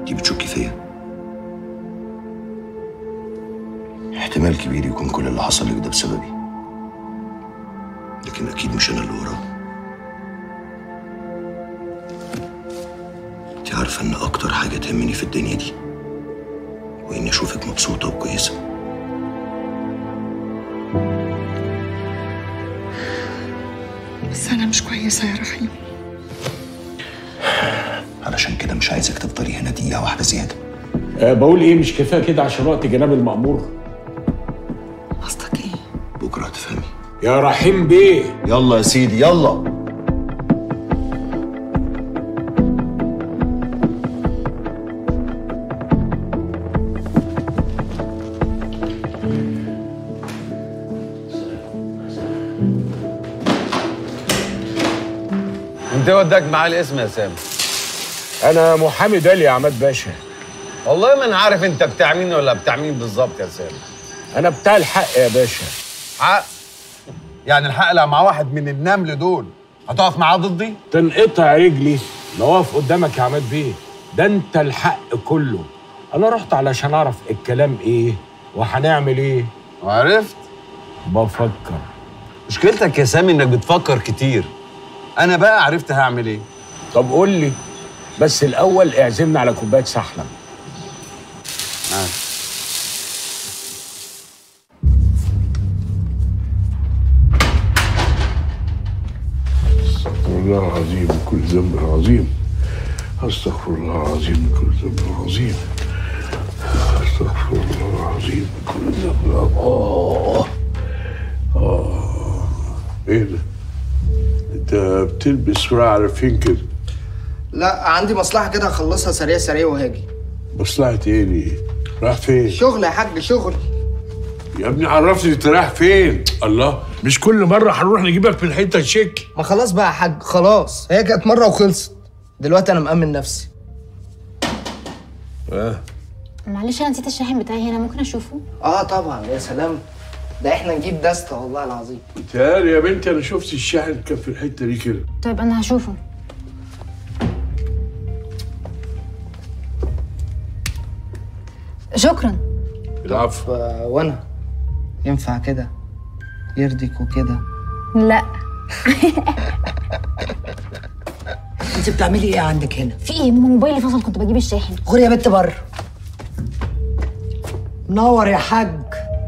دي بتشكي فيا احتمال كبير يكون كل اللي حصل لك ده بسببي لكن اكيد مش انا اللي وراه انت عارفه ان اكتر حاجه تهمني في الدنيا دي واني اشوفك مبسوطه وكويسه بس أنا مش كويسة يا رحيم علشان كده مش عايزك تفضلي هنا دقيقه واحده زياده أه بقول ايه مش كفايه كده عشان وقت جناب المأمور قصدك إيه؟ بكره هتفهمي يا رحيم بيه يلا يا سيدي يلا انت وداك معاه الاسم يا سامي انا محامي دالي يا عماد باشا والله ما انا عارف انت بتاع مين ولا بتاع مين بالظبط يا سامي انا بتاع الحق يا باشا حق يعني الحق لو مع واحد من النمل دول هتقف معاه ضدي تنقطع رجلي لو اقف قدامك يا عماد بيه ده انت الحق كله انا رحت علشان اعرف الكلام ايه وهنعمل ايه وعرفت بفكر مشكلتك يا سامي انك بتفكر كتير انا بقى عرفت هعمل ايه طب قول لي بس الاول اعزمنا على كوبايه سحلب آه. استغفر الله العظيم من كل ذنب عظيم استغفر الله العظيم من كل ذنب عظيم استغفر الله العظيم من كل ذنب اه اه ايه ده انت بتلبس سرعة على فين كده لا عندي مصلحة كده هخلصها سريع سريع وهاجي مصلحة ايه دي رايح فين شغل يا حاج شغل يا ابني عرفني انت رايح فين الله مش كل مرة هنروح نجيبك من حتة شيك ما خلاص بقى يا حاج خلاص هي كانت مرة وخلصت دلوقتي أنا مأمن نفسي اه معلش انا نسيت الشاحن بتاعي هنا ممكن اشوفه اه طبعا يا سلام ده احنا نجيب دستة والله العظيم تعالي يا بنتي انا شفت الشاحن كان في الحتة دي كده طيب انا هشوفه شكرا العفو آه، وانا ينفع كده يرضيك وكده لا انت بتعملي ايه عندك هنا؟ في ايه ماما موبايلي فصل كنت بجيب الشاحن غوري يا بنت بره منور يا حاج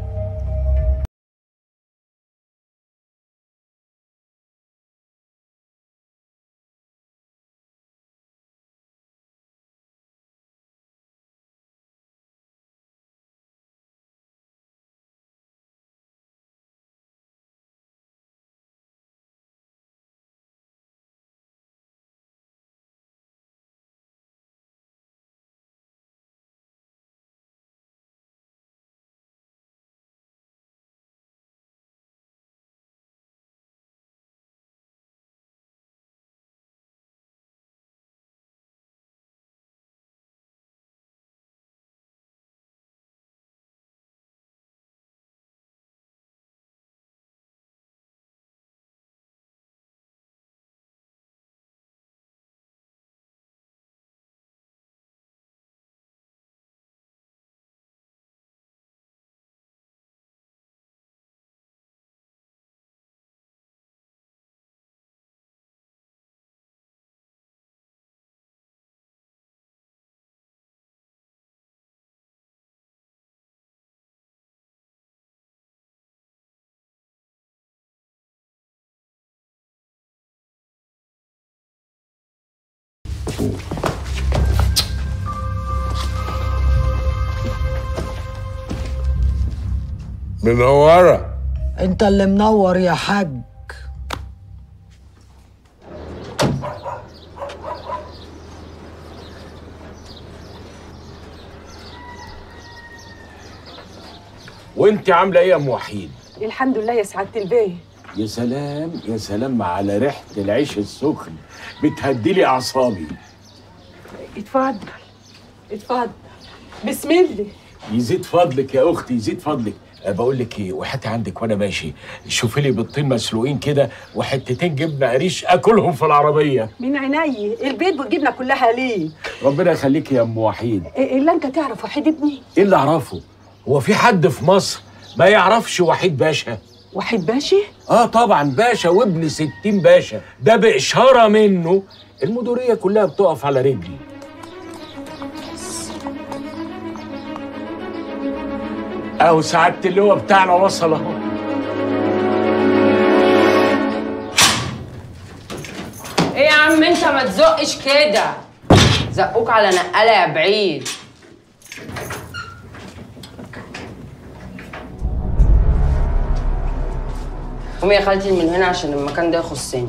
منورة انت اللي منور يا حاج وانت عامله ايه يا ام وحيد الحمد لله يا سعاده البيه يا سلام يا سلام على ريحه العيش السخن بتهدي اعصابي اتفضل اتفضل بسم الله يزيد فضلك يا اختي يزيد فضلك أه بقول لك ايه وحتى عندك وانا ماشي شوفي لي بيضتين مسلوقين كده وحتتين جبنه قريش اكلهم في العربيه من عيني البيت والجبنه كلها ليه ربنا يخليك يا ام وحيد إيه الا انت تعرف وحيد ابني ايه اللي اعرفه هو في حد في مصر ما يعرفش وحيد باشا وحيد باشي اه طبعا باشا وابن ستين باشا ده بإشارة منه المديرية كلها بتقف على رجلي اهو سعادة اللواء بتاعنا وصل اهو ايه يا عم انت ما تزقش كده زقوك على نقاله يا بعيد قومي يا خالتي من هنا عشان المكان ده يخصني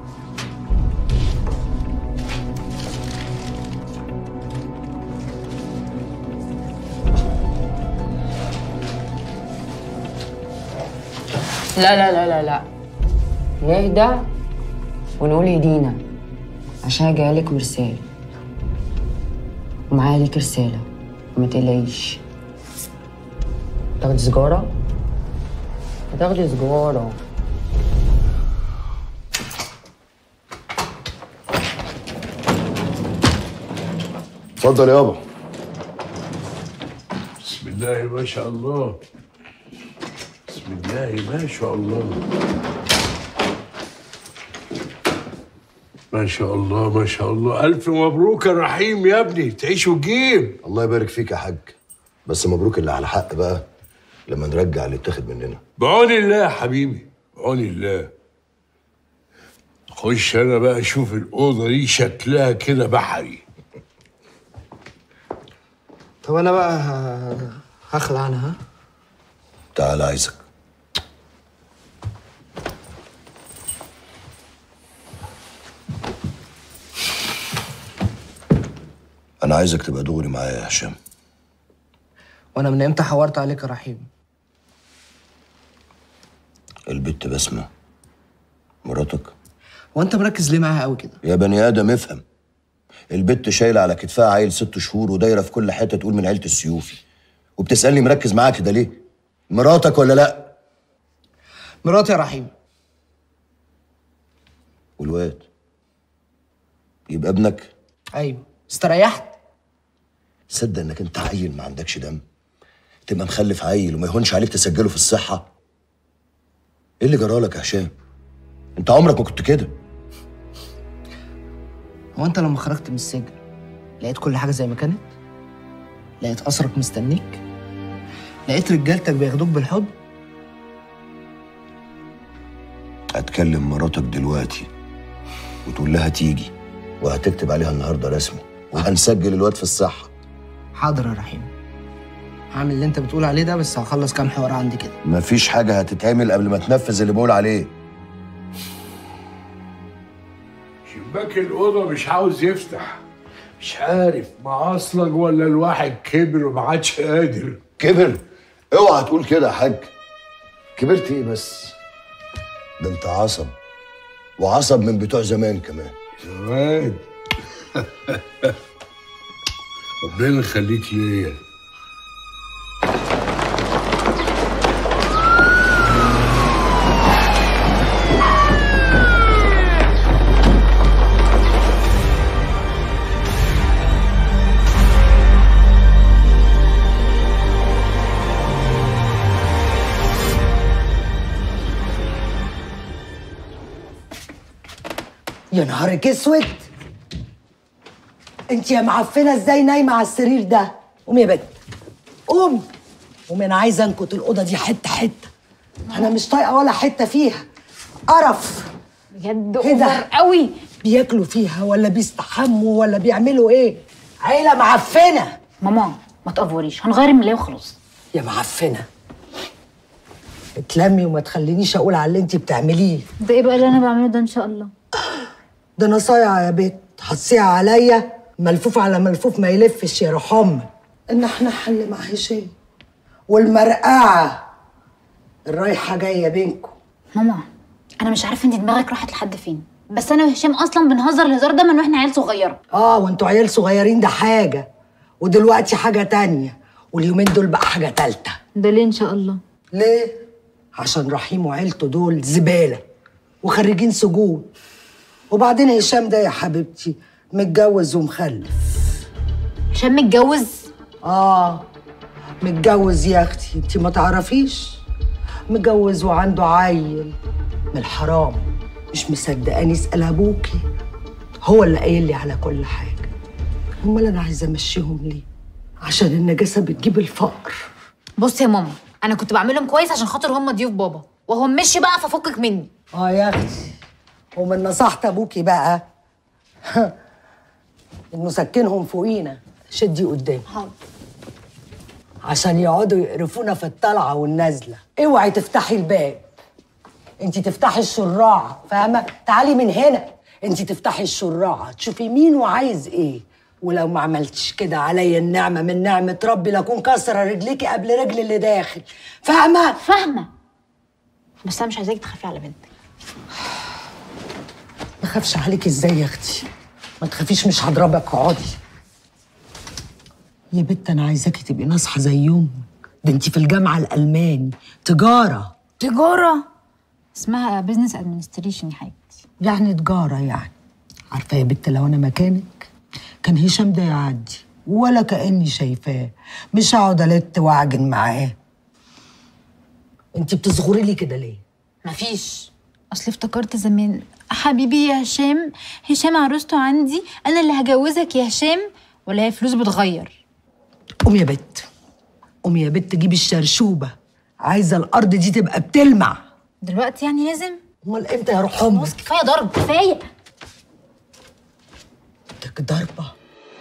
لا لا لا لا لا نهدى ونقول يدينا عشان جايلك مرسال ومعايا ليك رسالة وما تقلقيش تاخدي سجارة؟ هتاخدي سجارة اتفضل يابا بسم الله ما شاء الله بسم الله ما شاء الله ما شاء الله ما شاء الله ألف مبروك يا رحيم يا ابني تعيش وتجيب الله يبارك فيك يا حاج بس مبروك اللي على حق بقى لما نرجع اللي اتاخد مننا بعون الله يا حبيبي بعون الله خش انا بقى اشوف الاوضه دي شكلها كده بحري طب انا بقى ه- هخلع انا ها تعال عايزك انا عايزك تبقى دغري معايا يا هشام وانا من امتى حورت عليك يا رحيم البت بسمة مراتك هو انت مركز ليه معاها قوي كده يا بني ادم افهم البت شايله على كتفها عيل ست شهور ودايره في كل حته تقول من عيله السيوفي وبتسالني مركز معاها كده ليه مراتك ولا لا مراتي يا رحيم والواد يبقى ابنك ايوه استريحت تصدق انك انت عيل ما عندكش دم تبقى مخلف عيل وما يهونش عليك تسجله في الصحه ايه اللي جرالك يا هشام انت عمرك ما كنت كده هو انت لما خرجت من السجن لقيت كل حاجه زي ما كانت لقيت قصرك مستنيك لقيت رجالتك بياخدوك بالحضن هتكلم مراتك دلوقتي وتقول لها تيجي وهتكتب عليها النهارده رسمي وهنسجل الواد في الصحه حاضر يا رحيم هعمل اللي انت بتقول عليه ده بس هخلص كام حوار عندي كده مفيش حاجه هتتعمل قبل ما تنفذ اللي بقول عليه شباك الأوضة مش عاوز يفتح مش عارف معصلج ولا الواحد كبر وما عادش قادر كبر اوعى تقول كده يا حاج كبرت ايه بس ده انت عصب وعصب من بتوع زمان كمان زمان ربنا يخليك ليا يا نهارك اسود انت يا معفنه ازاي نايمه على السرير ده قومي يا بنت قومي قومي انا عايزه انكت الاوضه دي حته حته انا مش طايقه ولا حته فيها قرف بجد ايه ده؟ اوفر قوي بياكلوا فيها ولا بيستحموا ولا بيعملوا ايه عيله معفنه ماما ما تقفوريش هنغير الملايه وخلاص يا معفنه اتلمي وما تخلينيش اقول على اللي انت بتعمليه ده ايه بقى اللي انا بعمله ده ان شاء الله ده انا صايعه يا بت هتصيع عليا ملفوف على ملفوف ما يلفش يا روح امك ان احنا حل مع هشام والمرقعه الرايحه جايه بينكم ماما انا مش عارفه انت دماغك راحت لحد فين بس انا وهشام اصلا بنهزر الهزار ده من واحنا عيال صغيره اه وانتوا عيال صغيرين ده حاجه ودلوقتي حاجه تانية واليومين دول بقى حاجه تالتة ده ليه ان شاء الله ليه عشان رحيم وعيلته دول زباله وخريجين سجون وبعدين هشام ده يا حبيبتي متجوز ومخلف هشام متجوز اه متجوز يا اختي انت ما تعرفيش متجوز وعنده عيل من الحرام مش مصدقاني اسال ابوكي هو اللي قايل لي على كل حاجه امال انا عايزه امشيهم ليه عشان النجاسه بتجيب الفقر بص يا ماما انا كنت بعملهم كويس عشان خاطر هم ضيوف بابا وهو مشي بقى ففكك مني اه يا اختي ومن نصيحة ابوكي بقى انه سكنهم فوقينا شدي قدامي عشان يقعدوا يقرفونا في الطلعة والنازلة اوعي تفتحي الباب انت تفتحي الشراعة فاهمة تعالي من هنا انت تفتحي الشراعة تشوفي مين وعايز ايه ولو ما عملتش كده عليا النعمة من نعمة ربي لكون كسر رجليكي قبل رجل اللي داخل فاهمة؟ فاهمة بس انا مش عايزاكي تخافي على بنتك ما اخافش عليك ازاي يا اختي ما تخافيش مش هضربك اقعدي يا بت انا عايزاكي تبقي ناصحه زي امك ده انت في الجامعه الالماني تجاره تجارة اسمها بزنس ادمنستريشن يا حبيبتي يعني تجاره يعني عارفه يا بت لو انا مكانك كان هشام ده يعدي ولا كاني شايفاه مش هقعد الت واعجن معاه انت بتصغري لي كده ليه مفيش اصل افتكرت زمان حبيبي يا هشام هشام عروسته عندي انا اللي هجوزك يا هشام ولا هي فلوس بتغير قومي يا بت قومي يا بت جيبي الشرشوبه عايزه الارض دي تبقى بتلمع دلوقتي يعني لازم امال امتى يا روح امك خلاص كفايه ضرب كفايه بدك ضربه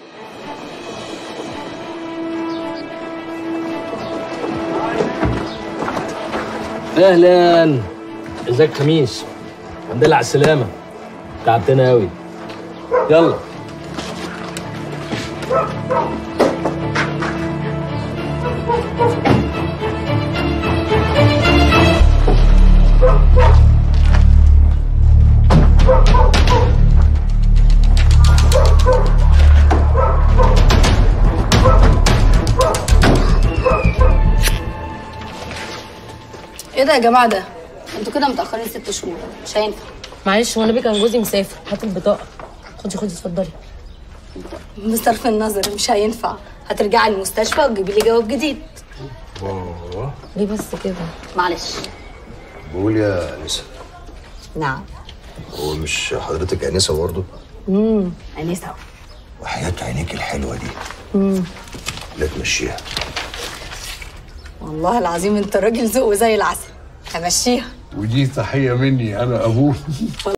اهلا ازيك خميس الحمد لله على السلامه تعبتنا قوي يلا ايه ده يا جماعه ده انتوا كده متاخرين ست شهور مش هينفع معلش هو النبي كان جوزي مسافر هات البطاقه خدي خدي اتفضلي بصرف النظر مش هينفع هترجعي المستشفى وتجيبي لي جواب جديد ليه بس كده معلش بقول يا انسه نعم هو مش حضرتك انسه برضه امم انسه وحياه عينيك الحلوه دي امم لا تمشيها والله العظيم انت راجل ذوق زي العسل همشيها ودي تحيه مني انا ابوه